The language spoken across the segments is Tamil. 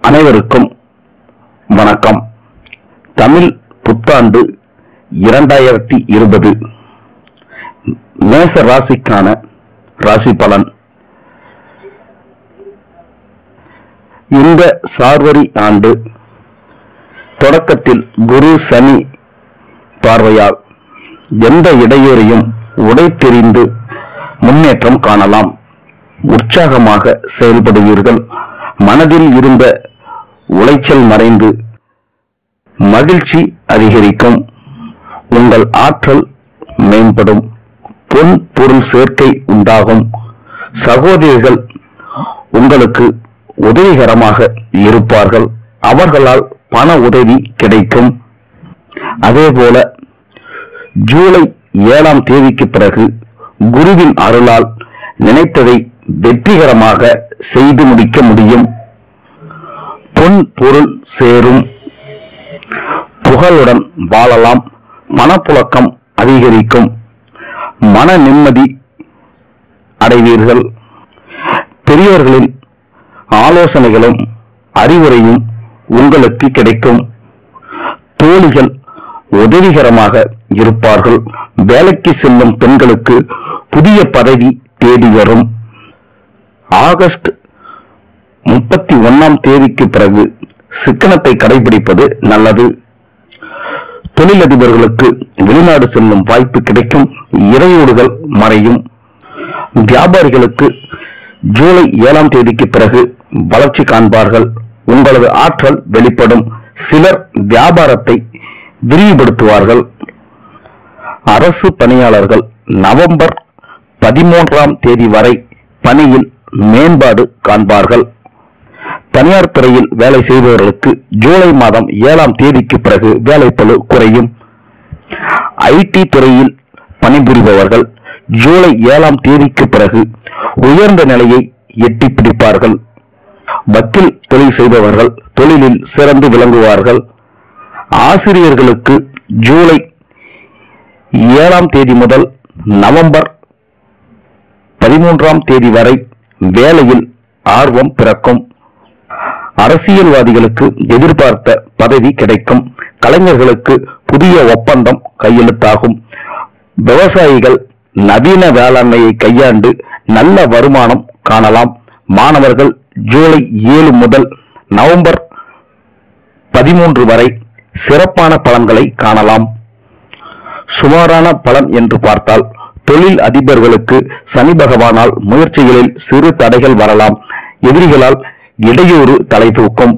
அனைவருக்கும் வணக்கம் தமிழ் புத்தாண்டு இரண்டாயிரத்தி இருபது மேச ராசிக்கான ராசி பலன் இந்த சார்வரி ஆண்டு தொடக்கத்தில் குரு சனி பார்வையால் எந்த இடையூறையும் உடைத்தெறிந்து முன்னேற்றம் காணலாம் உற்சாகமாக செயல்படுவீர்கள் மனதில் இருந்த உளைச்சல் மறைந்து மகிழ்ச்சி அதிகரிக்கும் உங்கள் ஆற்றல் மேம்படும் பொன் பொருள் சேர்க்கை உண்டாகும் சகோதரிகள் உங்களுக்கு உதவிகரமாக இருப்பார்கள் அவர்களால் பண உதவி கிடைக்கும் அதேபோல ஜூலை ஏழாம் தேதிக்கு பிறகு குருவின் அருளால் நினைத்ததை வெற்றிகரமாக செய்து முடிக்க முடியும் பொன் பொருள் சேரும் புகழுடன் வாழலாம் மனப்புழக்கம் அதிகரிக்கும் மன நிம்மதி அடைவீர்கள் பெரியவர்களின் ஆலோசனைகளும் அறிவுரையும் உங்களுக்கு கிடைக்கும் தோழிகள் உதவிகரமாக இருப்பார்கள் வேலைக்கு செல்லும் பெண்களுக்கு புதிய பதவி தேடி வரும் ஆகஸ்ட் முப்பத்தி ஒன்னாம் தேதிக்கு பிறகு சிக்கனத்தை கடைபிடிப்பது நல்லது தொழிலதிபர்களுக்கு வெளிநாடு செல்லும் வாய்ப்பு கிடைக்கும் இறையூடுகள் மறையும் வியாபாரிகளுக்கு ஜூலை ஏழாம் தேதிக்கு பிறகு வளர்ச்சி காண்பார்கள் உங்களது ஆற்றல் வெளிப்படும் சிலர் வியாபாரத்தை விரிவுபடுத்துவார்கள் அரசு பணியாளர்கள் நவம்பர் பதிமூன்றாம் தேதி வரை பணியில் மேம்பாடு காண்பார்கள் தனியார் துறையில் வேலை செய்பவர்களுக்கு ஜூலை மாதம் ஏழாம் தேதிக்கு பிறகு வேலைப்பளு குறையும் ஐடி துறையில் பணிபுரிபவர்கள் ஜூலை ஏழாம் தேதிக்கு பிறகு உயர்ந்த நிலையை எட்டி பிடிப்பார்கள் வக்கீல் தொழில் செய்பவர்கள் தொழிலில் சிறந்து விளங்குவார்கள் ஆசிரியர்களுக்கு ஜூலை ஏழாம் தேதி முதல் நவம்பர் பதிமூன்றாம் தேதி வரை வேலையில் ஆர்வம் பிறக்கும் அரசியல்வாதிகளுக்கு எதிர்பார்த்த பதவி கிடைக்கும் கலைஞர்களுக்கு புதிய ஒப்பந்தம் கையெழுத்தாகும் விவசாயிகள் நவீன வேளாண்மையை கையாண்டு நல்ல வருமானம் காணலாம் மாணவர்கள் ஜூலை ஏழு முதல் நவம்பர் பதிமூன்று வரை சிறப்பான பலன்களை காணலாம் சுமாரான பலன் என்று பார்த்தால் தொழில் அதிபர்களுக்கு சனி பகவானால் முயற்சிகளில் சிறு தடைகள் வரலாம் எதிரிகளால் இடையூறு தலை தூக்கும்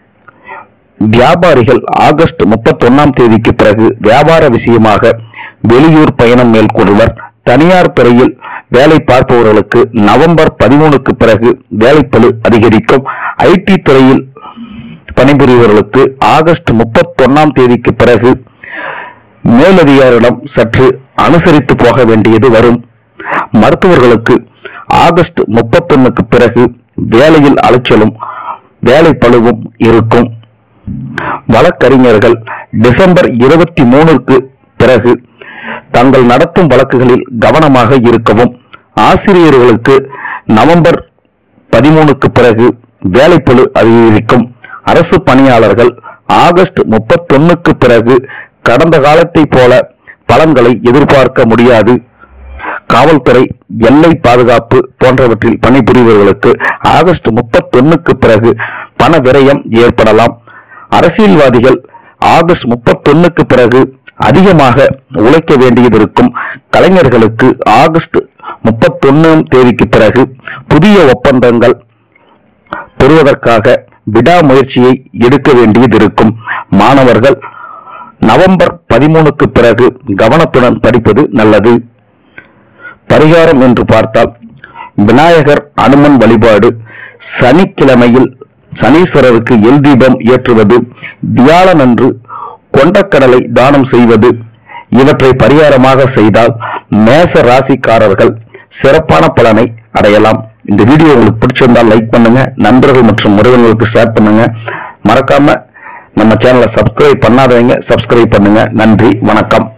வியாபாரிகள் ஆகஸ்ட் முப்பத்தொன்னாம் தேதிக்கு பிறகு வியாபார விஷயமாக வெளியூர் பயணம் மேற்கொள்வர் தனியார் துறையில் வேலை பார்ப்பவர்களுக்கு நவம்பர் பதிமூணுக்கு பிறகு வேலைப்பளு அதிகரிக்கும் ஐடி துறையில் பணிபுரிபவர்களுக்கு ஆகஸ்ட் முப்பத்தொன்னாம் தேதிக்கு பிறகு மேலதிகாரிடம் சற்று அனுசரித்து போக வேண்டியது வரும் மருத்துவர்களுக்கு ஆகஸ்ட் முப்பத்தொன்னுக்கு பிறகு வேலையில் அலைச்சலும் வேலை பழுவும் இருக்கும் வழக்கறிஞர்கள் டிசம்பர் இருபத்தி மூணுக்கு பிறகு தங்கள் நடத்தும் வழக்குகளில் கவனமாக இருக்கவும் ஆசிரியர்களுக்கு நவம்பர் பதிமூணுக்கு பிறகு வேலைப்பளு அதிகரிக்கும் அரசு பணியாளர்கள் ஆகஸ்ட் முப்பத்தொன்னுக்கு பிறகு கடந்த காலத்தை போல பலன்களை எதிர்பார்க்க முடியாது காவல்துறை எல்லை பாதுகாப்பு போன்றவற்றில் பணிபுரிபவர்களுக்கு ஆகஸ்ட் முப்பத்தொன்னுக்கு பிறகு பண விரயம் ஏற்படலாம் அரசியல்வாதிகள் ஆகஸ்ட் முப்பத்தொன்னுக்கு பிறகு அதிகமாக உழைக்க வேண்டியது இருக்கும் கலைஞர்களுக்கு ஆகஸ்ட் முப்பத்தொன்னாம் தேதிக்கு பிறகு புதிய ஒப்பந்தங்கள் பெறுவதற்காக விடாமுயற்சியை எடுக்க வேண்டியது இருக்கும் மாணவர்கள் நவம்பர் பதிமூணுக்கு பிறகு கவனத்துடன் படிப்பது நல்லது பரிகாரம் என்று பார்த்தால் விநாயகர் அனுமன் வழிபாடு சனிக்கிழமையில் சனீஸ்வரருக்கு எல் தீபம் ஏற்றுவது வியாழனன்று கொண்டக்கடலை தானம் செய்வது இவற்றை பரிகாரமாக செய்தால் மேச ராசிக்காரர்கள் சிறப்பான பலனை அடையலாம் இந்த வீடியோ உங்களுக்கு பிடிச்சிருந்தால் லைக் பண்ணுங்க நண்பர்கள் மற்றும் உறவினர்களுக்கு ஷேர் பண்ணுங்க மறக்காம நம்ம சேனலை சப்ஸ்கிரைப் பண்ணாதவங்க சப்ஸ்கிரைப் பண்ணுங்க நன்றி வணக்கம்